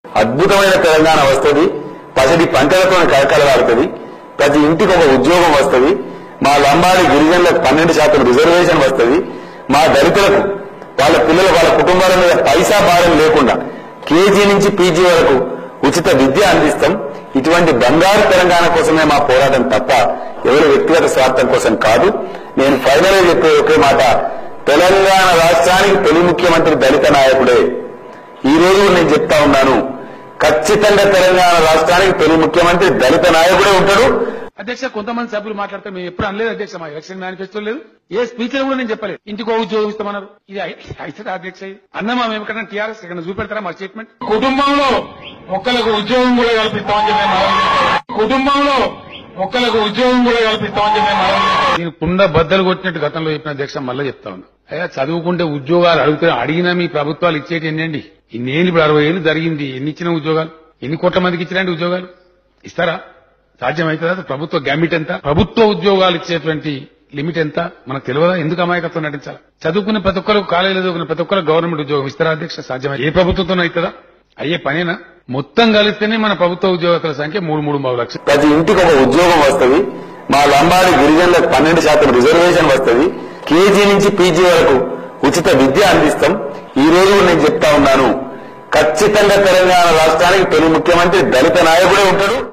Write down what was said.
అద్భుతమైన తెలంగాణ వస్తుంది పసిడి పంటలతో కలకలలాడుతుంది ప్రతి ఇంటికి ఒక ఉద్యోగం వస్తుంది మా లంబాడి గిరిజనులకు పన్నెండు శాతం రిజర్వేషన్ వస్తుంది మా దళితులకు వాళ్ళ పిల్లల వాళ్ళ కుటుంబాల మీద పైసా భారం లేకుండా కేజీ నుంచి పీజీ వరకు ఉచిత విద్య అందిస్తాం ఇటువంటి బంగారు తెలంగాణ కోసమే మా పోరాటం తప్ప ఎవరి వ్యక్తిగత స్వార్థం కోసం కాదు నేను ఫైనల్ గా చెప్పే ఒకే మాట తెలంగాణ రాష్ట్రానికి తొలి ముఖ్యమంత్రి దళిత నాయకుడే ఈ రోజు నేను చెప్తా ఉన్నాను ఖచ్చితంగా తెలంగాణ రాష్ట్రానికి తొలి ముఖ్యమంత్రి దళిత నాయకుడే ఉంటాడు అధ్యక్ష కొంతమంది సభ్యులు మాట్లాడితే మేము ఎప్పుడు అనలేదు అధ్యక్ష మా ఎలక్షన్ మేనిఫెస్టో లేదు ఏ స్పీచ్ లో కూడా నేను చెప్పలేదు ఇంటికో ఉద్యోగం ఇస్తామన్నారు ఇది అయితే అధ్యక్ష ఇది. అన్నమా మేము ఎక్కడ టీఆర్ఎస్ ఇక్కడ చూపెడతారా మా స్టేట్మెంట్ కుటుంబంలో ఒక్కలకు ఉద్యోగం కూడా కల్పిస్తామని చెప్పి మేము మనవి చేస్తున్నాం. కుటుంబంలో ఒక్కలకు ఉద్యోగం కూడా కల్పిస్తామని చెప్పి మేము మనవి చేస్తున్నాం. నేను కుండ బద్దలు కొట్టినట్టు గతంలో చెప్పిన అధ్యక్ష మళ్ళీ చెప్తా ఉన్నా అయ్యా చదువుకుంటే ఉద్యోగాలు అడుగుతున్నా అడిగినా మీ ప్రభుత్వాలు ఇచ్చేటి ఎన్నండి ఇన్నేళ్ళు ఇప్పుడు అరవై ఏళ్ళు జరిగింది ఎన్ని ఇచ్చిన ఉద్యోగాలు ఎన్ని కోట్ల మందికి ఇచ్చినండి ఉద్యోగాలు ఇస్తారా సాధ్యమవుతుందా ప్రభుత్వ గ్యామిట్ ఎంత ప్రభుత్వ ఉద్యోగాలు ఇచ్చేటువంటి లిమిట్ ఎంత మనకు తెలియదా ఎందుకు అమాయకత్వం నటించాలి చదువుకునే ప్రతి ఒక్కరికి కాలేజీలో చదువుకునే ప్రతి ఒక్కరికి గవర్నమెంట్ ఉద్యోగం ఇస్తారా అధ్యక్ష సాధ్యమై ఏ ప్రభుత్వంతో అవుతుందా అయ్యే పనేనా మొత్తం కలిస్తేనే మన ప్రభుత్వ ఉద్యోగస్తుల సంఖ్య మూడు మూడు మూడు లక్షలు ప్రతి ఇంటికి ఒక ఉద్యోగం వస్తుంది మా లంబాడి గిరిజనులకు పన్నెండు శాతం రిజర్వేషన్ వస్తుంది కేజీ నుంచి పీజీ వరకు ఉచిత విద్య అందిస్తాం ఈ రోజు నేను చెప్తా ఉన్నాను ఖచ్చితంగా తెలంగాణ రాష్ట్రానికి తొలి ముఖ్యమంత్రి దళిత నాయకుడే ఉంటాడు